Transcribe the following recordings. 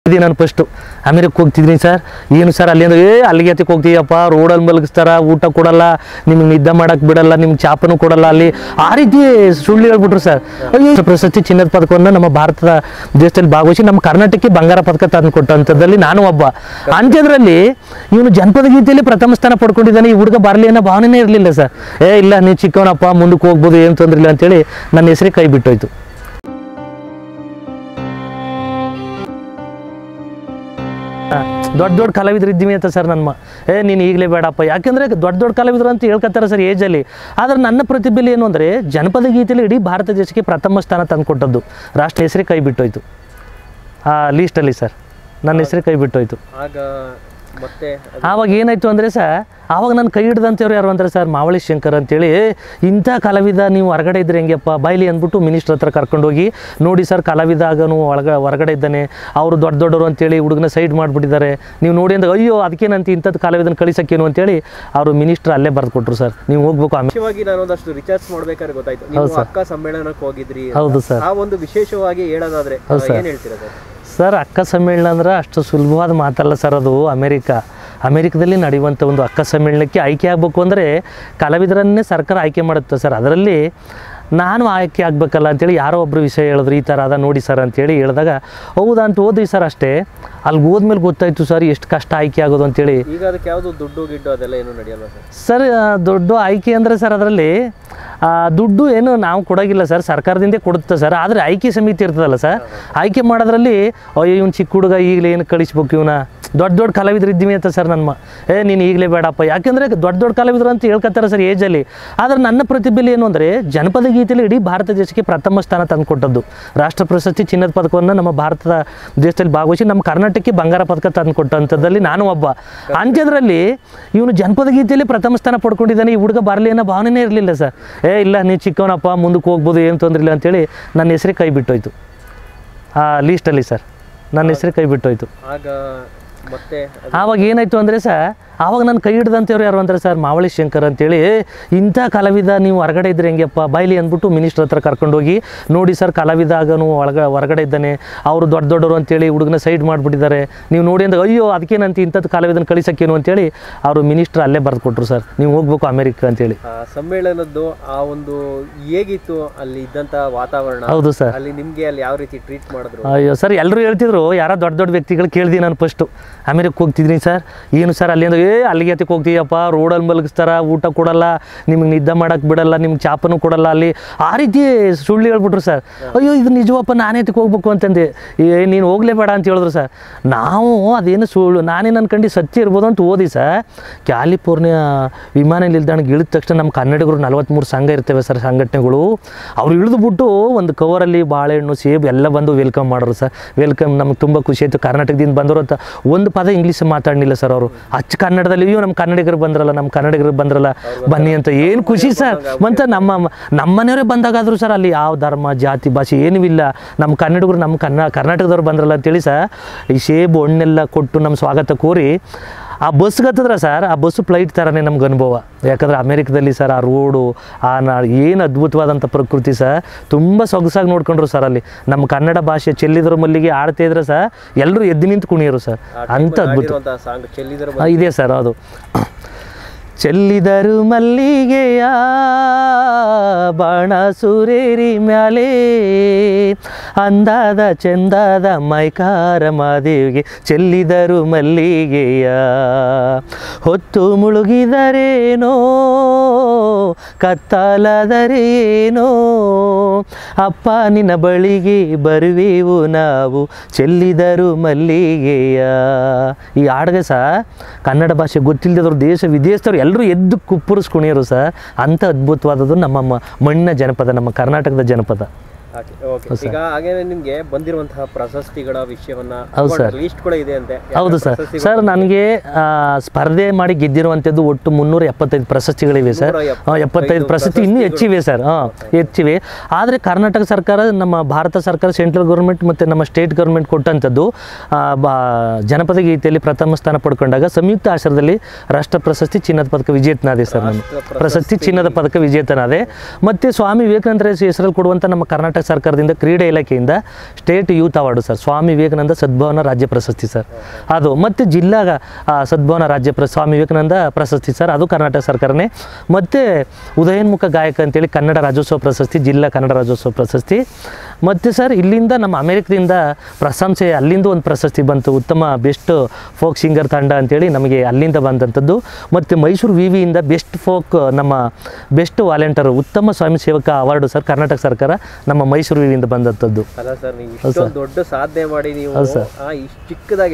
ಇದೆ ನಾನು ಫಸ್ಟು ಅಮೆರಿಕಕ್ಕೆ ಹೋಗ್ತಿದ್ದೀನಿ ಸರ್ ಏನು ಸರ್ ಅಲ್ಲಿಂದ ಏ ಅಲ್ಲಿಗೆ ಎತ್ತಕ್ಕೆ ಹೋಗ್ತೀಯಪ್ಪ ರೋಡಲ್ಲಿ ಮಲಗಿಸ್ತಾರ ಊಟ ಕೊಡಲ್ಲ ನಿಮ್ಗೆ ನಿದ್ದೆ ಮಾಡಕ್ಕೆ ಬಿಡಲ್ಲ ನಿಮ್ಗೆ ಚಾಪನು ಕೊಡಲ್ಲ ಅಲ್ಲಿ ಆ ರೀತಿ ಸುಳ್ಳು ಹೇಳ್ಬಿಟ್ರು ಸರ್ ಅಯ್ಯೋ ಪ್ರಶಸ್ತಿ ಚಿನ್ನದ ಪದಕವನ್ನು ನಮ್ಮ ಭಾರತದ ದೇಶದಲ್ಲಿ ಭಾಗವಹಿಸಿ ನಮ್ಮ ಕರ್ನಾಟಕಕ್ಕೆ ಬಂಗಾರ ಪದಕ ತಂದು ಕೊಟ್ಟಂಥದ್ದಲ್ಲಿ ನಾನು ಒಬ್ಬ ಅಂತ್ಯದ್ರಲ್ಲಿ ಇವನು ಜನಪದ ಗೀತೆಯಲ್ಲಿ ಪ್ರಥಮ ಸ್ಥಾನ ಪಡ್ಕೊಂಡಿದ್ದಾನೆ ಈ ಹುಡುಗ ಬರಲಿ ಅನ್ನೋ ಭಾವನೆನೇ ಇರಲಿಲ್ಲ ಸರ್ ಏ ಇಲ್ಲ ನೀವು ಚಿಕ್ಕವನಪ್ಪ ಮುಂದಕ್ಕೆ ಹೋಗ್ಬೋದು ಏನು ತೊಂದ್ರೆ ಇಲ್ಲ ಅಂತೇಳಿ ನನ್ನ ಹೆಸರೇ ಕೈ ಬಿಟ್ಟೋಯ್ತು ದೊಡ್ಡ ದೊಡ್ಡ ಕಲಾವಿದ್ರು ಇದ್ದೀವಿ ಅಂತ ಸರ್ ನನ್ನ ಮ ಏ ನೀನು ಈಗಲೇ ಬೇಡಪ್ಪ ಯಾಕೆಂದರೆ ದೊಡ್ಡ ದೊಡ್ಡ ಕಲಾವಿದರು ಅಂತ ಹೇಳ್ಕೊತಾರೆ ಸರ್ ಏಜಲ್ಲಿ ಆದರೆ ನನ್ನ ಪ್ರತಿಭೆಲಿ ಏನು ಅಂದರೆ ಜನಪದ ಗೀತೆಯಲ್ಲಿ ಇಡೀ ಭಾರತ ದೇಶಕ್ಕೆ ಪ್ರಥಮ ಸ್ಥಾನ ತಂದುಕೊಟ್ಟದ್ದು ರಾಷ್ಟ್ರ ಹೆಸರೇ ಕೈ ಬಿಟ್ಟೋಯ್ತು ಆ ಲೀಸ್ಟಲ್ಲಿ ಸರ್ ನನ್ನ ಹೆಸರೇ ಕೈ ಬಿಟ್ಟೋಯ್ತು ಆಗ ಮತ್ತೆ ಅದು- ಆವಾಗ ಏನಾಯ್ತು ಅಂದರೆ ಸರ್ ಆವಾಗ ನಾನು ಕೈ ಹಿಡ್ದಂಥವ್ರು ಯಾರು ಅಂದರೆ ಸರ್ ಮಾವಳಿ ಶಂಕರ್ ಅಂತೇಳಿ ಇಂಥ ಕಲಾವಿದ ನೀವು ಹೊರಗಡೆ ಇದ್ರೆ ಹೆಂಗೆಪ್ಪ ಬಾಯ್ಲಿ ಅಂದ್ಬಿಟ್ಟು ಮಿನಿಸ್ಟ್ರ್ ಹತ್ರ ಕರ್ಕೊಂಡೋಗಿ ನೋಡಿ ಸರ್ ಕಲಾವಿದ ಆಗನು ಒಳಗ ಹೊರಗಡೆ ಇದ್ದಾನೆ ಅವರು ದೊಡ್ಡ ದೊಡ್ಡವರು ಅಂತೇಳಿ ಹುಡುಗನ ಸೈಡ್ ಮಾಡಿಬಿಟ್ಟಿದ್ದಾರೆ ನೀವು ನೋಡಿ ಅಂದ್ರೆ ಅಯ್ಯೋ ಅದಕ್ಕೇನಂತ ಇಂಥದ್ದು ಕಲಾವಿದನ ಕಳಿಸಕ್ಕೇನು ಅಂತೇಳಿ ಅವರು ಮಿನಿಸ್ಟ್ರ್ ಅಲ್ಲೇ ಬರೆದು ಕೊಟ್ಟರು ಸರ್ ನೀವು ಹೋಗ್ಬೇಕು ಆಮೇಲೆ ಮುಖ್ಯವಾಗಿ ನಾನು ಒಂದಷ್ಟು ರಿಸರ್ಚ್ ಮಾಡ್ಬೇಕಾದ್ರೆ ಗೊತ್ತಾಯ್ತು ನೀವು ಅಕ್ಕ ಸಮ್ಮೇಳನಕ್ಕೆ ಹೋಗಿದ್ರಿ ಅಂತ. ಹೌದು ಸರ್ ಆ ಒಂದು ವಿಶೇಷವಾಗಿ ಹೇಳೋದಾದ್ರೆ ಏನ್ ಹೇಳ್ತೀರಾ ಸರ್ ಸರ್ ಅಕ್ಕ ಸಮ್ಮೇಳನ ಅಂದ್ರೆ ಅಷ್ಟು ಸುಲಭವಾದ ಮಾತಲ್ಲ ಸರ್ ಅದು ಅಮೇರಿಕಾ ಅಮೇರಿಕದಲ್ಲಿ ನಡೆಯುವಂಥ ಒಂದು ಅಕ್ಕ ಸಮ್ಮೇಳನಕ್ಕೆ ಆಯ್ಕೆ ಆಗಬೇಕು ಅಂದರೆ ಕಲಾವಿದರನ್ನೇ ಸರ್ಕಾರ ಆಯ್ಕೆ ಮಾಡುತ್ತೆ ಸರ್ ಅದರಲ್ಲಿ ನಾನು ಆಯ್ಕೆ ಆಗಬೇಕಲ್ಲ ಅಂತೇಳಿ ಯಾರೋ ಒಬ್ಬರು ವಿಷಯ ಹೇಳಿದ್ರು ಈ ಥರ ಅದ ನೋಡಿ ಸರ್ ಅಂತೇಳಿ ಹೇಳಿದಾಗ ಹೌದಾ ಅಂತ ಓದ್ವಿ ಸರ್ ಅಷ್ಟೇ ಅಲ್ಲಿ ಹೋದ್ಮೇಲೆ ಗೊತ್ತಾಯ್ತು ಸರ್ ಎಷ್ಟು ಕಷ್ಟ ಆಯ್ಕೆ ಆಗೋದು ಅಂತೇಳಿ ಈಗ ಅದಕ್ಕೆ ಯಾವ್ದು ದುಡ್ಡು ಗಿಡ್ಡು ಅದೆಲ್ಲ ಏನು ನಡೆಯಲ್ಲ ಸರ್ ಸರ್ ಆ, ದೊಡ್ಡ ಆಯ್ಕೆ ಅಂದರೆ ಸರ್ ಅದರಲ್ಲಿ ದುಡ್ಡು ಏನು ನಾವು ಕೊಡೋಗಿಲ್ಲ ಸರ್ ಸರ್ಕಾರದಿಂದ ಕೊಡುತ್ತೆ ಸರ್ ಆದರೆ ಆಯ್ಕೆ ಸಮಿತಿ ಇರ್ತದಲ್ಲ ಸರ್ ಆಯ್ಕೆ ಮಾಡೋದ್ರಲ್ಲಿ ಅಯ್ಯೋ ಇವ್ನು ಚಿಕ್ಕ ಹುಡುಗ ಈಗಲೇ ಏನು ಕಳಿಸ್ಬೇಕು ಇವನ ದೊಡ್ಡ ದೊಡ್ಡ ಕಲಾವಿದ್ರು ಇದ್ದೀವಿ ಅಂತ ಸರ್ ನನ್ನ ಮ ಏ ನೀನು ಈಗಲೇ ಬೇಡಪ್ಪ ಯಾಕೆಂದರೆ ದೊಡ್ಡ ದೊಡ್ಡ ಕಲಾವಿದರು ಅಂತ ಹೇಳ್ಕೊತಾರೆ ಸರ್ ಏಜಲ್ಲಿ ಆದರೆ ನನ್ನ ಪ್ರತಿಭೆಲಿ ಏನು ಅಂದರೆ ಜನಪದ ಗೀತೆಯಲ್ಲಿ ಇಡೀ ಭಾರತ ದೇಶಕ್ಕೆ ಪ್ರಥಮ ಸ್ಥಾನ ತಂದುಕೊಟ್ಟದ್ದು ರಾಷ್ಟ್ರ ಪ್ರಶಸ್ತಿ ಚಿನ್ನದ ಪದಕವನ್ನು ನಮ್ಮ ಭಾರತದ ದೇಶದಲ್ಲಿ ಭಾಗವಹಿಸಿ ನಮ್ಮ ಕರ್ನಾಟಕಕ್ಕೆ ಬಂಗಾರ ಪದಕ ತಂದು ಕೊಟ್ಟಂಥದ್ದಲ್ಲಿ ನಾನು ಒಬ್ಬ ಅಂತ್ಯದ್ರಲ್ಲಿ ಇವನು ಜನಪದ ಗೀತೆಯಲ್ಲಿ ಪ್ರಥಮ ಸ್ಥಾನ ಪಡ್ಕೊಂಡಿದ್ದಾನೆ ಈ ಹುಡುಗ ಬರಲಿ ಅನ್ನೋ ಭಾವನೆನೇ ಇರಲಿಲ್ಲ ಸರ್ ಏ ಇಲ್ಲ ನೀವು ಚಿಕ್ಕವನಪ್ಪ ಮುಂದಕ್ಕೆ ಹೋಗ್ಬೋದು ಏನು ತೊಂದ್ರೆ ಇಲ್ಲ ಅಂತೇಳಿ ನನ್ನ ಹೆಸರೇ ಕೈ ಬಿಟ್ಟೋಯ್ತು ಆ ಲೀಸ್ಟಲ್ಲಿ ಸರ್ ನನ್ನ ಹೆಸರೇ ಕೈ ಬಿಟ್ಟೋಯ್ತು ಆಗ ಮತ್ತೆ ಅದು- ಆವಾಗ ಏನಾಯ್ತು ಅಂದರೆ ಸರ್ ಆವಾಗ ನಾನು ಕೈ ಹಿಡ್ದಂಥವ್ರು ಯಾರು ಅಂದರೆ ಸರ್ ಮಾವಳಿ ಶಂಕರ್ ಅಂತೇಳಿ ಇಂಥ ಕಲಾವಿದ ನೀವು ಹೊರಗಡೆ ಇದ್ರೆ ಹೆಂಗೆಪ್ಪ ಬಾಯ್ಲಿ ಅಂದ್ಬಿಟ್ಟು ಮಿನಿಸ್ಟ್ರ್ ಹತ್ರ ಕರ್ಕೊಂಡೋಗಿ ನೋಡಿ ಸರ್ ಕಲಾವಿದ ಆಗನು ಒಳಗ ಹೊರಗಡೆ ಇದ್ದಾನೆ ಅವರು ದೊಡ್ಡ ದೊಡ್ಡವರು ಅಂತೇಳಿ ಹುಡುಗನ ಸೈಡ್ ಮಾಡಿಬಿಟ್ಟಿದ್ದಾರೆ ನೀವು ನೋಡಿ ಅಂದ್ರೆ ಅಯ್ಯೋ ಅದಕ್ಕೇನಂತ ಇಂಥದ್ದು ಕಲಾವಿದನ ಕಳಿಸಕ್ಕೇನು ಅಂತೇಳಿ ಅವರು ಮಿನಿಸ್ಟ್ರ್ ಅಲ್ಲೇ ಬರೆದು ಕೊಟ್ಟರು ಸರ್ ನೀವು ಹೋಗ್ಬೇಕು ಅಮೇರಿಕ ಅಂತೇಳಿ ಆ ಸಮ್ಮೇಳನದ್ದು ಆ ಒಂದು ಹೇಗಿತ್ತು ಅಲ್ಲಿ ಇದ್ದಂತ ವಾತಾವರಣ ಹೌದು ಸರ್ ಅಲ್ಲಿ ನಿಮ್ಗೆ ಅಲ್ಲಿ ಯಾವ ರೀತಿ ಟ್ರೀಟ್ ಮಾಡಿದ್ರು ಅಯ್ಯೋ ಸರ್ ಎಲ್ಲರೂ ಹೇಳ್ತಿದ್ರು ಯಾರೋ ದೊಡ್ಡ ದೊಡ್ಡ ವ್ಯಕ್ತಿಗಳು ಕೇಳ್ದಿ ನಾನು ಫಸ್ಟು ಅಮೇರಿಕಕ್ಕೆ ಹೋಗ್ತಿದ್ದೀನಿ ಸರ್ ಏನು ಸರ್ ಅಲ್ಲಿಂದ ಏ ಅಲ್ಲಿಗೆ ಎತ್ತಕ್ಕೆ ಹೋಗ್ತೀಯಪ್ಪ ರೋಡಲ್ಲಿ ಮಲಗಿಸ್ತಾರ ಊಟ ಕೊಡಲ್ಲ ನಿಮ್ಗೆ ನಿದ್ದೆ ಮಾಡಕ್ಕೆ ಬಿಡಲ್ಲ ನಿಮ್ಗೆ ಚಾಪನು ಕೊಡಲ್ಲ ಅಲ್ಲಿ ಆ ರೀತಿ ಸುಳ್ಳು ಹೇಳ್ಬಿಟ್ರು ಸರ್ ಅಯ್ಯೋ ಇದು ನಿಜವಪ್ಪ ನಾನೇ ಎತ್ತಕ್ಕೆ ಹೋಗ್ಬೇಕು ಅಂತಂದೆ ಏ ನೀನು ಹೋಗ್ಲೇಬೇಡ ಅಂತ ಹೇಳಿದ್ರು ಸರ್ ನಾವು ಅದೇನು ಸುಳ್ಳು ನಾನೇನು ಅನ್ಕೊಂಡು ಸತ್ಯ ಇರ್ಬೋದು ಅಂತ ಓದಿ ಸರ್ ಕ್ಯಾಲಿಫೋರ್ನಿಯಾ ವಿಮಾನ ನಿಲ್ದಾಣಕ್ಕೆ ಇಳಿದ ತಕ್ಷಣ ನಮ್ಮ ಕನ್ನಡಿಗರು ನಲವತ್ತ್ಮೂರು ಸಂಘ ಇರ್ತೇವೆ ಸರ್ ಸಂಘಟನೆಗಳು ಅವ್ರು ಇಳಿದುಬಿಟ್ಟು ಒಂದು ಕವರಲ್ಲಿ ಬಾಳೆಹಣ್ಣು ಸೇಬು ಎಲ್ಲ ಬಂದು ವೆಲ್ಕಮ್ ಮಾಡೋರು ಸರ್ ವೆಲ್ಕಮ್ ನಮ್ಗೆ ತುಂಬ ಖುಷಿ ಆಯಿತು ಕರ್ನಾಟಕದಿಂದ ಬಂದರು ಅಂತ ಒಂದು ಪದ ಇಂಗ್ಲೀಷ್ ಮಾತಾಡಲಿಲ್ಲ ಸರ್ ಅವರು ಅಚ್ಚ ಕನ್ನಡದಲ್ಲಿ ಅಯ್ಯೋ ನಮ್ಮ ಕನ್ನಡಿಗರು ಬಂದ್ರಲ್ಲ ನಮ್ಮ ಕನ್ನಡಿಗರು ಬಂದ್ರಲ್ಲ ಬನ್ನಿ ಅಂತ ಏನು ಖುಷಿ ಸರ್ ಮತ್ತು ನಮ್ಮ ನಮ್ಮ ಮನೆಯವರೇ ಬಂದಾಗಾದ್ರು ಸರ್ ಅಲ್ಲಿ ಯಾವ ಧರ್ಮ ಜಾತಿ ಭಾಷೆ ಏನೂ ಇಲ್ಲ ನಮ್ಮ ಕನ್ನಡಿಗರು ನಮ್ಮ ಕನ್ನ ಕರ್ನಾಟಕದವ್ರು ಬಂದ್ರಲ್ಲ ಅಂತೇಳಿ ಸರ್ ಈ ಸೇಬು ಹಣ್ಣೆಲ್ಲ ಕೊಟ್ಟು ನಮ್ಮ ಸ್ವಾಗತ ಕೋರಿ ಆ ಬಸ್ಗೆ ಹತ್ತಿದ್ರೆ ಸರ್ ಆ ಬಸ್ಸು ಫ್ಲೈಟ್ ಥರನೇ ನಮ್ಗೆ ಅನುಭವ ಯಾಕಂದ್ರೆ ಅಮೇರಿಕದಲ್ಲಿ ಸರ್ ಆ ರೋಡು ಆ ನಾ ಏನು ಅದ್ಭುತವಾದಂಥ ಪ್ರಕೃತಿ ಸರ್ ತುಂಬ ಸೊಗಸಾಗಿ ನೋಡ್ಕೊಂಡ್ರು ಸರ್ ಅಲ್ಲಿ ನಮ್ಮ ಕನ್ನಡ ಭಾಷೆ ಚೆಲ್ಲಿದ್ರ ಮಲ್ಲಿಗೆ ಆಡ್ತಾ ಇದ್ರೆ ಸರ್ ಎಲ್ಲರೂ ಎದ್ದು ನಿಂತು ಕುಣಿಯೋರು ಸರ್ ಅಂಥ ಅದ್ಭುತ ಆಡಿರುವಂತಹ ಸಾಂಗ್ ಚೆಲ್ಲಿದ್ರ ಆ, ಇದೆ ಸರ್ ಅದು ಚೆಲ್ಲಿದರು ಮಲ್ಲಿಗೆಯ ಬಾಣ ಸುರೇರಿ ಮ್ಯಾಲೆ ಅಂದಾದ ಚಂದಾದ ಮೈಕಾರ ಮಾದೇವಿಗೆ ಚೆಲ್ಲಿದರು ಮಲ್ಲಿಗೆಯ ಹೊತ್ತು ಮುಳುಗಿದರೇನೋ ಕತ್ತಲಾದರೇನೋ ಅಪ್ಪ ನಿನ್ನ ಬಳಿಗೆ ಬರುವೆವು ನಾವು ಚೆಲ್ಲಿದರು ಮಲ್ಲಿಗೆಯ ಈ ಹಾಡಿಗೆ ಸಹ ಕನ್ನಡ ಭಾಷೆ ಗೊತ್ತಿಲ್ಲದವ್ರು ದೇಶ ವಿದೇಶದವ್ರು ಎಲ್ಲರೂ ಎದ್ದು ಕುಪ್ಪುರಿಸ್ ಕುಣಿಯೋರು ಸರ್ ಅಂಥ ಅದ್ಭುತವಾದದ್ದು ನಮ್ಮ ಮ- ಮಣ್ಣಿನ ಜನಪದ ನಮ್ಮ ಕರ್ನಾಟಕದ ಜನಪದ ಓಕೆ ಓಕೆ ಈಗ ಹಾಗೇನೆ ನಿಮ್ಗೆ ಬಂದಿರುವಂತಹ ಪ್ರಶಸ್ತಿಗಳ ವಿಷಯವನ್ನ ಹೌದು ಸರ್. ಲೀಸ್ಟ್ ಕೂಡ ಇದೆ ಅಂತೆ ಹೌದು ಸರ್ ಸರ್ ನನಗೆ ಆ, ಸ್ಪರ್ಧೆ ಮಾಡಿ ಗೆದ್ದಿರುವಂಥದ್ದು ಒಟ್ಟು ಮುನ್ನೂರ ಎಪ್ಪತ್ತೈದು ಪ್ರಶಸ್ತಿಗಳಿವೆ ಸರ್ ಮುನ್ನೂರ ಆ, ಎಪ್ಪತ್ತೈದು ಪ್ರಶಸ್ತಿ ಇನ್ನೂ ಹೆಚ್ಚಿವೆ ಸರ್ ಹಾಂ ಹೆಚ್ಚಿವೆ ಆದರೆ ಕರ್ನಾಟಕ ಸರ್ಕಾರ ನಮ್ಮ ಭಾರತ ಸರ್ಕಾರ ಸೆಂಟ್ರಲ್ ಗೌರ್ಮೆಂಟ್ ಮತ್ತು ನಮ್ಮ ಸ್ಟೇಟ್ ಗೌರ್ಮೆಂಟ್ ಕೊಟ್ಟಂಥದ್ದು ಆ, ಬಾ ಜನಪದ ಗೀತೆಯಲ್ಲಿ ಪ್ರಥಮ ಸ್ಥಾನ ಪಡ್ಕೊಂಡಾಗ ಸಂಯುಕ್ತ ಆಶ್ರಯದಲ್ಲಿ ರಾಷ್ಟ್ರ ಪ್ರಶಸ್ತಿ ಚಿನ್ನದ ಪದಕ ವಿಜೇತನಾದೆ ಸರ್ ನಾನು ರಾಷ್ಟ್ರ ಪ್ರಶಸ್ತಿ ಚಿನ್ನದ ಪದಕ ವಿಜೇತನಾದೆ ಮತ್ತು ಸ್ವಾಮಿ ವಿವೇಕಾನಂದರ ಹೆಸರಲ್ಲಿ ಕೊಡುವಂಥ ನಮ್ಮ ಕರ್ನಾಟಕ ಕರ್ನಾಟಕ ಸರ್ಕಾರದಿಂದ ಕ್ರೀಡೆ ಇಲಾಖೆಯಿಂದ state youth award sir Swami Vivekananda ಸದ್ಭಾವನಾ ರಾಜ್ಯ ಪ್ರಶಸ್ತಿ ಸರ್ ಅದು ಮತ್ತು ಜಿಲ್ಲಾ ಆ, ಸದ್ಭಾವನಾ ರಾಜ್ಯ ಪ್ರ ಸ್ವಾಮಿ ವಿವೇಕಾನಂದ ಪ್ರಶಸ್ತಿ ಸರ್ ಅದು ಕರ್ನಾಟಕ ಸರ್ಕಾರನೇ ಮತ್ತು ಉದಯೋನ್ಮುಖ ಗಾಯಕ ಅಂತೇಳಿ ಕನ್ನಡ ರಾಜ್ಯೋತ್ಸವ ಪ್ರಶಸ್ತಿ ಜಿಲ್ಲಾ ಕನ್ನಡ ರಾಜ್ಯೋತ್ಸವ ಪ್ರಶಸ್ತಿ ಮತ್ತು ಸರ್ ಇಲ್ಲಿಂದ ನಮ್ಮ ಅಮೆರಿಕದಿಂದ ಪ್ರಶಂಸೆ ಅಲ್ಲಿಂದ ಒಂದು ಪ್ರಶಸ್ತಿ ಬಂತು ಉತ್ತಮ ಬೆಸ್ಟ್ ಫೋಕ್ ಸಿಂಗರ್ ತಂಡ ಅಂತೇಳಿ ನಮಗೆ ಅಲ್ಲಿಂದ ಬಂದಂಥದ್ದು ಮತ್ತು ಮೈಸೂರು ವಿ ವಿಯಿಂದ ಬೆಸ್ಟ್ ಫೋಕ್ ನಮ್ಮ ಬೆಸ್ಟ್ ವಾಲೆಂಟರ್ ಉತ್ತಮ ಸ್ವಯಂ ಸೇವಕ ಅವಾರ್ಡು ಸರ್ ಕರ್ನಾಟಕ ಸರ್ಕಾರ ನಮ್ಮ ಮೈಸೂರು ವಿ ವಿಯಿಂದ ಬಂದಂಥದ್ದು ಅಲ್ಲ ಸರ್ ನೀವು ಇಷ್ಟೊಂದು ದೊಡ್ಡ ಸಾಧನೆ ಮಾಡಿ ನೀವು ಆ ಇಷ್ಟು ಚಿಕ್ಕದಾಗಿ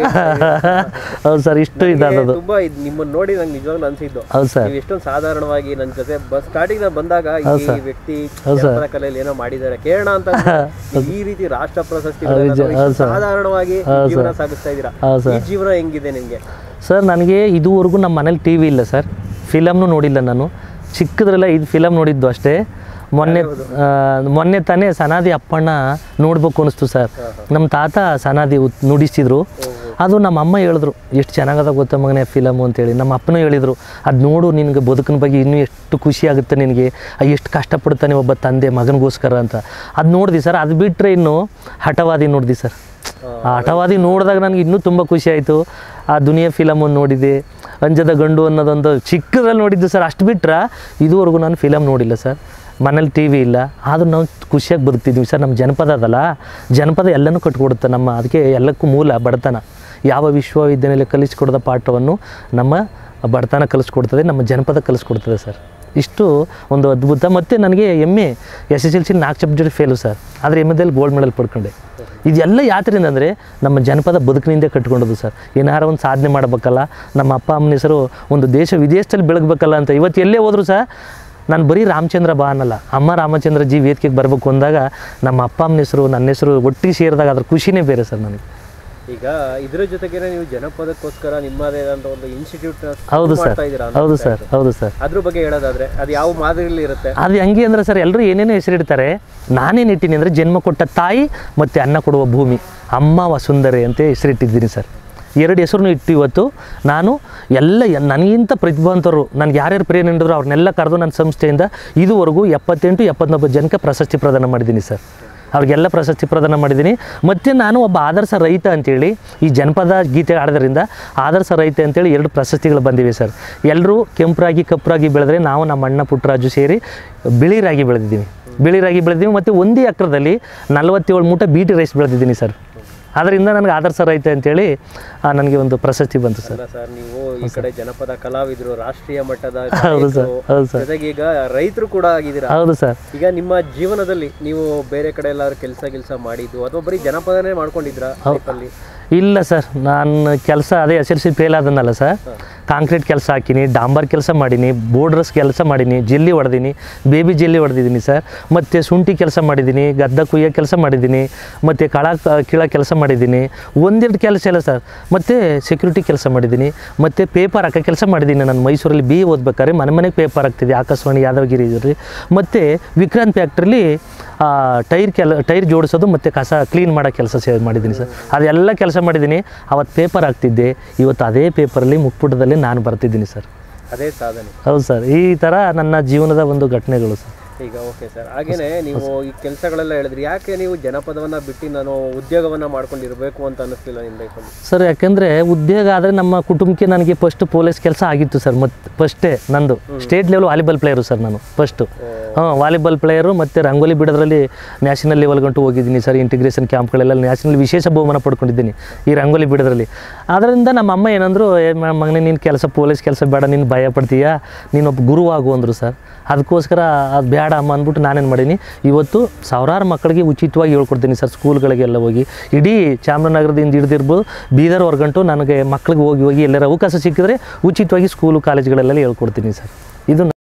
ಹೌದು ಸರ್ ಇಷ್ಟು ಇದಾದದು ತುಂಬಾ ಇದ್ ನಿಮ್ಮನ್ನ ನೋಡಿ ನಂಗೆ ನಿಜವಾಗ್ಲೂ ಅನ್ಸಿದ್ದು ಹೌದು ಸರ್ ನೀವು ಎಷ್ಟೊಂದು ಸಾಧಾರಣವಾಗಿ ನನ್ನ ಜೊತೆ ಬಸ್ ಸ್ಟಾರ್ಟಿಂಗ್ ನಾನು ಬಂದಾಗ ಈ ವ್ಯಕ್ತಿ ಜನಪದ ಕಲೆಯಲ್ಲಿ ಏನೋ ಮಾಡಿದ್ದಾರೆ ಕೇರಳ ಅಂತ ಅಂದ್ರೆ ಈ ರೀತಿ ರಾಷ್ಟ್ರ ಪ್ರಶಸ್ತಿ ಸಾಧಾರಣವಾಗಿ ಜೀವನ ಸಾಗಿಸ್ತಾ ಇದ್ದೀರಾ ಹೌದು ಈ ಜೀವನ ಹೆಂಗಿದೆ ನಿಮ್ಗೆ ಸರ್ ನನಗೆ ಇದುವರೆಗೂ ನಮ್ಮ ಮನೇಲಿ ಟಿ ವಿ ಇಲ್ಲ ಸರ್ ಫಿಲಮ್ನು ನೋಡಿಲ್ಲ ನಾನು ಚಿಕ್ಕದ್ರಲ್ಲ ಇದು ಫಿಲಮ್ ನೋಡಿದ್ದು ಅಷ್ಟೇ ಮೊನ್ನೆ ಆ, ಮೊನ್ನೆ ತಾನೇ ಸನಾದಿ ಅಪ್ಪಣ್ಣ ನೋಡ್ಬೇಕು ಅನಿಸ್ತು ಸರ್ ನಮ್ಮ ತಾತ ಸನಾದಿ ಉತ್- ನುಡಿಸಿದ್ರು ಅದು ನಮ್ಮ ಅಮ್ಮ ಹೇಳಿದ್ರು ಎಷ್ಟು ಚೆನ್ನಾಗದ ಗೊತ್ತಾ ಮಗನೇ ಫಿಲಮು ಅಂತೇಳಿ ನಮ್ಮ ಅಪ್ಪನೂ ಹೇಳಿದರು ಅದು ನೋಡು ನಿನಗೆ ಬದುಕಿನ ಬಗ್ಗೆ ಇನ್ನೂ ಎಷ್ಟು ಖುಷಿ ಆಗುತ್ತೆ ನಿನಗೆ ಆ, ಎಷ್ಟು ಕಷ್ಟಪಡ್ತಾನೆ ಒಬ್ಬ ತಂದೆ ಮಗನಿಗೋಸ್ಕರ ಅಂತ ಅದು ನೋಡಿದೆ ಸರ್ ಅದು ಬಿಟ್ಟರೆ ಇನ್ನು ಹಠವಾದಿ ನೋಡಿದೆ ಸರ್ ಆ ಹಠವಾದಿ ನೋಡಿದಾಗ ನನಗೆ ಇನ್ನೂ ತುಂಬ ಖುಷಿ ಆಯಿತು ಆ ದುನಿಯಾ ಫಿಲಮನ್ನು ನೋಡಿದೆ ಅಂಜದ ಗಂಡು ಅನ್ನೋದೊಂದು ಚಿಕ್ಕದ್ರಲ್ಲಿ ನೋಡಿದ್ದು ಸರ್ ಅಷ್ಟು ಬಿಟ್ರೆ ಇದುವರೆಗೂ ನಾನು ಫಿಲಮ್ ನೋಡಿಲ್ಲ ಸರ್ ಮನೇಲಿ ಟಿ ವಿ ಇಲ್ಲ ಆದರೂ ನಾವು ಖುಷಿಯಾಗಿ ಬದುಕ್ತಿದ್ವಿ ಸರ್ ನಮ್ಮ ಜನಪದ ಅದಲ್ಲ ಜನಪದ ಎಲ್ಲನೂ ಕಟ್ಕೊಡುತ್ತೆ ನಮ್ಮ ಅದಕ್ಕೆ ಎಲ್ಲಕ್ಕೂ ಮೂಲ ಬಡತನ ಯಾವ ವಿಶ್ವವಿದ್ಯಾನಿಲಯ ಕಲಿಸ್ಕೊಡದ ಪಾಠವನ್ನು ನಮ್ಮ ಬಡತನ ಕಲಿಸ್ಕೊಡ್ತದೆ ನಮ್ಮ ಜನಪದ ಕಲಿಸ್ಕೊಡ್ತದೆ ಸರ್ ಇಷ್ಟು ಒಂದು ಅದ್ಭುತ ಮತ್ತು ನನಗೆ M A S S L C ನಾಲ್ಕು ಸಬ್ಜೆಕ್ಟ್ ಫೇಲು ಸರ್ ಆದರೆ ಎಮ್ ಎದಲ್ಲಿ ಗೋಲ್ಡ್ ಮೆಡಲ್ ಪಡ್ಕೊಂಡೆ ಇದೆಲ್ಲ ಯಾತ್ರಿಂದ ಅಂದರೆ ನಮ್ಮ ಜನಪದ ಬದುಕಿನಿಂದ ಕಟ್ಕೊಂಡದು ಸರ್ ಏನಾರ ಒಂದು ಸಾಧನೆ ಮಾಡಬೇಕಲ್ಲ ನಮ್ಮ ಅಪ್ಪ ಅಮ್ಮನ ಹೆಸರು ಒಂದು ದೇಶ ವಿದೇಶದಲ್ಲಿ ಬೆಳಗಬೇಕಲ್ಲ ಅಂತ ಇವತ್ತು ಎಲ್ಲೇ ಹೋದರೂ ಸಹ ನಾನು ಬರೀ ರಾಮಚಂದ್ರ ಬಾ ಅನ್ನಲ್ಲ ಅಮ್ಮ ರಾಮಚಂದ್ರ ಜಿ ವೇದಿಕೆಗೆ ಬರಬೇಕು ಅಂದಾಗ ನಮ್ಮ ಅಪ್ಪ ಅಮ್ಮನ ಹೆಸರು ನನ್ನ ಹೆಸರು ಒಟ್ಟಿಗೆ ಸೇರಿದಾಗ ಅದ್ರ ಖುಷಿನೇ ಬೇರೆ ಸರ್ ನನಗೆ ಈಗ ಇದ್ರ ಜೊತೆಗೆ ನೀವು ಜನಪದಕ್ಕೋಸ್ಕರ ನಿಮ್ಮದೇ ಆದಂತ ಒಂದು ಇನ್ಸ್ಟಿಟ್ಯೂಟ್ ಹೌದು ಸರ್ ಮಾಡ್ತಾ ಇದ್ದೀರಾ ಹೌದು ಸರ್ ಹೌದು ಸರ್ ಅದ್ರ ಬಗ್ಗೆ ಹೇಳೋದಾದ್ರೆ ಅದು ಯಾವ ಮಾದರಿಯಲ್ಲಿ ಇರುತ್ತೆ ಅದು ಹೆಂಗೆ ಅಂದರೆ ಸರ್ ಎಲ್ಲರೂ ಏನೇನೋ ಹೆಸರಿಡ್ತಾರೆ ನಾನೇನು ಇಟ್ಟಿನಿ ಅಂದರೆ ಜನ್ಮ ಕೊಟ್ಟ ತಾಯಿ ಮತ್ತು ಅನ್ನ ಕೊಡುವ ಭೂಮಿ ಅಮ್ಮ ವಸುಂಧರೆ ಅಂತ ಹೆಸರಿಟ್ಟಿದ್ದೀನಿ ಸರ್ ಎರಡು ಹೆಸರನ್ನು ಇಟ್ಟು ಇವತ್ತು ನಾನು ಎಲ್ಲ ಎ- ನನಗಿಂತ ಪ್ರತಿಭಾವಂತರು ನನಗೆ ಯಾರ್ಯಾರು ಪ್ರೇರಣೆ ನೀಡಿದ್ರು ಅವ್ರನ್ನೆಲ್ಲ ಕರೆದು ನನ್ನ ಸಂಸ್ಥೆಯಿಂದ ಇದುವರೆಗೂ ಎಪ್ಪತ್ತೆಂಟು ಎಪ್ಪತ್ತೊಂಬತ್ತು ಜನಕ್ಕೆ ಪ್ರಶಸ್ತಿ ಪ್ರದಾನ ಮಾಡಿದ್ದೀನಿ ಸರ್ ಅವ್ರಿಗೆಲ್ಲ ಪ್ರಶಸ್ತಿ ಪ್ರದಾನ ಮಾಡಿದ್ದೀನಿ ಮತ್ತು ನಾನು ಒಬ್ಬ ಆದರ್ಶ ರೈತ ಅಂತೇಳಿ ಈ ಜನಪದ ಗೀತೆ ಆಡೋದ್ರಿಂದ ಆದರ್ಶ ರೈತ ಅಂತೇಳಿ ಎರಡು ಪ್ರಶಸ್ತಿಗಳು ಬಂದಿವೆ ಸರ್ ಎಲ್ಲರೂ ಕೆಂಪರಾಗಿ ಕಪ್ಪರಾಗಿ ಬೆಳೆದ್ರೆ ನಾವು ನಮ್ಮ ಅಣ್ಣ ಪುಟ್ಟರಾಜು ಸೇರಿ ಬಿಳಿ ರಾಗಿ ಬೆಳೆದಿದ್ದೀವಿ ಬಿಳಿ ರಾಗಿ ಬೆಳೆದಿದ್ದೀವಿ ಮತ್ತು ಒಂದೇ ಎಕರದಲ್ಲಿ ನಲವತ್ತೇಳು ಮೂಟ ಬೀಟಿ ರೈಸ್ ಬೆಳೆದಿದ್ದೀನಿ ಸರ್ ಅದರಿಂದ ನನಗೆ ಆದರ್ಶ ರೈತ ಅಂತೇಳಿ ಆ, ನನಗೆ ಒಂದು ಪ್ರಶಸ್ತಿ ಬಂತು ಸರ್ ಅಲ್ಲ ಸರ್ ನೀವು ಈ ಕಡೆ ಜನಪದ ಕಲಾವಿದರು ರಾಷ್ಟ್ರೀಯ ಮಟ್ಟದ ಹೌದು ಸರ್ ಗಾಯಕರು, ಹೌದು ಸರ್ ಜೊತೆಗೆ ಈಗ ರೈತರು ಕೂಡ ಆಗಿದ್ದೀರಾ ಹೌದು ಸರ್ ಈಗ ನಿಮ್ಮ ಜೀವನದಲ್ಲಿ ನೀವು ಬೇರೆ ಕಡೆ ಎಲ್ಲಾದ್ರೂ ಕೆಲಸ ಕೆಲಸ ಮಾಡಿದ್ದು ಅಥವಾ ಬರೀ ಜನಪದನೇ ಮಾಡ್ಕೊಂಡಿದ್ರ ಲೈಫಲ್ಲಿ ಇಲ್ಲ ಸರ್ ನಾನು ಕೆಲಸ ಅದೇ ಎಸ್ ಎಲ್ ಸಿ ಫೇಲ್ ಆದನಲ್ಲ ಸರ್ ಕಾಂಕ್ರೀಟ್ ಕೆಲಸ ಹಾಕಿನಿ ಡಾಂಬರ್ ಕೆಲಸ ಮಾಡೀನಿ ಬೋರ್ಡ್ರಸ್ ಕೆಲಸ ಮಾಡೀನಿ ಜೆಲ್ಲಿ ಹೊಡೆದೀನಿ ಬೇಬಿ ಜೆಲ್ಲಿ ಹೊಡೆದಿದ್ದೀನಿ ಸರ್ ಮತ್ತು ಶುಂಠಿ ಕೆಲಸ ಮಾಡಿದ್ದೀನಿ ಗದ್ದ ಕುಯ್ಯೋ ಕೆಲಸ ಮಾಡಿದ್ದೀನಿ ಮತ್ತು ಕಳ ಕೀಳ ಕೆಲಸ ಮಾಡಿದ್ದೀನಿ ಒಂದೆರಡು ಕೆಲಸ ಇಲ್ಲ ಸರ್ ಮತ್ತು ಸೆಕ್ಯೂರಿಟಿ ಕೆಲಸ ಮಾಡಿದ್ದೀನಿ ಮತ್ತು ಪೇಪರ್ ಹಾಕೋ ಕೆಲಸ ಮಾಡಿದ್ದೀನಿ ನಾನು ಮೈಸೂರಲ್ಲಿ ಬಿ ಓದ್ಬೇಕಾದ್ರೆ ಮನೆ ಮನೆಗೆ ಪೇಪರ್ ಹಾಕ್ತಿದ್ದೆ ಆಕಾಶವಾಣಿ ಯಾದವಗಿರಿ ಇದ್ರಿ ಮತ್ತು ವಿಕ್ರಾಂತ್ ಫ್ಯಾಕ್ಟ್ರಿಲಿ ಟೈರ್ ಕೆಲ ಟೈರ್ ಜೋಡಿಸೋದು ಮತ್ತು ಕಸ ಕ್ಲೀನ್ ಮಾಡೋ ಕೆಲಸ ಸೇ ಮಾಡಿದ್ದೀನಿ ಸರ್ ಅದೆಲ್ಲ ಕೆಲಸ ಮಾಡಿದ್ದೀನಿ ಅವತ್ತು ಪೇಪರ್ ಹಾಕ್ತಿದ್ದೆ ಇವತ್ತು ಅದೇ ಪೇಪರಲ್ಲಿ ಮುಕ್ಪುಟದಲ್ಲಿ ನಾನು ಬರ್ತಿದ್ದೀನಿ ಸರ್ ಅದೇ ಸಾಧನೆ ಹೌದು ಸರ್ ಈ ಥರ ನನ್ನ ಜೀವನದ ಒಂದು ಘಟನೆಗಳು ಸರ್ ಈಗ ಓಕೆ ಸರ್ ಹಾಗೇನೆ ನೀವು ಈ ಕೆಲಸಗಳೆಲ್ಲ ಹೇಳಿದ್ರಿ ಯಾಕೆ ನೀವು ಜನಪದವನ್ನ ಬಿಟ್ಟು ನಾನು ಉದ್ಯೋಗವನ್ನ ಮಾಡ್ಕೊಂಡಿರ್ಬೇಕು ಅಂತ ಅನ್ನಿಸ್ಲಿಲ್ಲ ನಿಮ್ಮ ಲೈಫಲ್ಲಿ ಸರ್ ಯಾಕೆಂದರೆ ಉದ್ಯೋಗ ಆದರೆ ನಮ್ಮ ಕುಟುಂಬಕ್ಕೆ ನನಗೆ ಫಸ್ಟ್ ಪೊಲೀಸ್ ಕೆಲಸ ಆಗಿತ್ತು ಸರ್ ಮತ್ತು ಫಸ್ಟೇ ನಂದು state level volleyball player sir ನಾನು ಫಸ್ಟು ಹಾಂ ವಾಲಿಬಾಲ್ ಪ್ಲೇಯರು ಮತ್ತು ರಂಗೋಲಿ ಬಿಡೋದ್ರಲ್ಲಿ ನ್ಯಾಷನಲ್ ಲೆವೆಲ್ ಗಂಟು ಹೋಗಿದ್ದೀನಿ ಸರ್ ಇಂಟಿಗ್ರೇಷನ್ ಕ್ಯಾಂಪ್ಗಳೆಲ್ಲ ನ್ಯಾಷನಲ್ ವಿಶೇಷ ಬಹುಮಾನ ಪಡ್ಕೊಂಡಿದ್ದೀನಿ ಈ ರಂಗೋಲಿ ಬಿಡೋದ್ರಲ್ಲಿ ಅದರಿಂದ ನಮ್ಮ ಅಮ್ಮ ಏನಂದ್ರು ಏ ಮ- ಮಗನೇ ನಿನ್ನ ಕೆಲಸ ಪೊಲೀಸ್ ಕೆಲಸ ಬೇಡ ನೀನು ಭಯ ಪಡ್ತೀಯಾ ನೀನೊಬ್ಬ ಗುರು ಆಗು ಅಂದರು ಸರ್ ಅದಕ್ಕೋಸ್ಕರ ಅದು ಬೇಡ ಅಮ್ಮ ಅಂದ್ಬಿಟ್ಟು ನಾನೇನು ಮಾಡೀನಿ ಇವತ್ತು ಸಾವಿರಾರು ಮಕ್ಕಳಿಗೆ ಉಚಿತವಾಗಿ ಹೇಳ್ಕೊಡ್ತೀನಿ ಸರ್ ಸ್ಕೂಲ್ಗಳಿಗೆಲ್ಲ ಹೋಗಿ ಇಡೀ ಚಾಮರಾಜನಗರದಿಂದ ಹಿಡಿದಿರ್ಬೋದು ಬೀದರ್ ಹೊರಗಂಟು ನನಗೆ ಮಕ್ಳಿಗೆ ಹೋಗಿ ಹೋಗಿ ಎಲ್ಲರ ಅವಕಾಶ ಸಿಕ್ಕಿದ್ರೆ ಉಚಿತವಾಗಿ ಸ್ಕೂಲು ಕಾಲೇಜುಗಳೆಲ್ಲ ಹೇಳ್ಕೊಡ್ತೀನಿ ಸರ್ ಇದು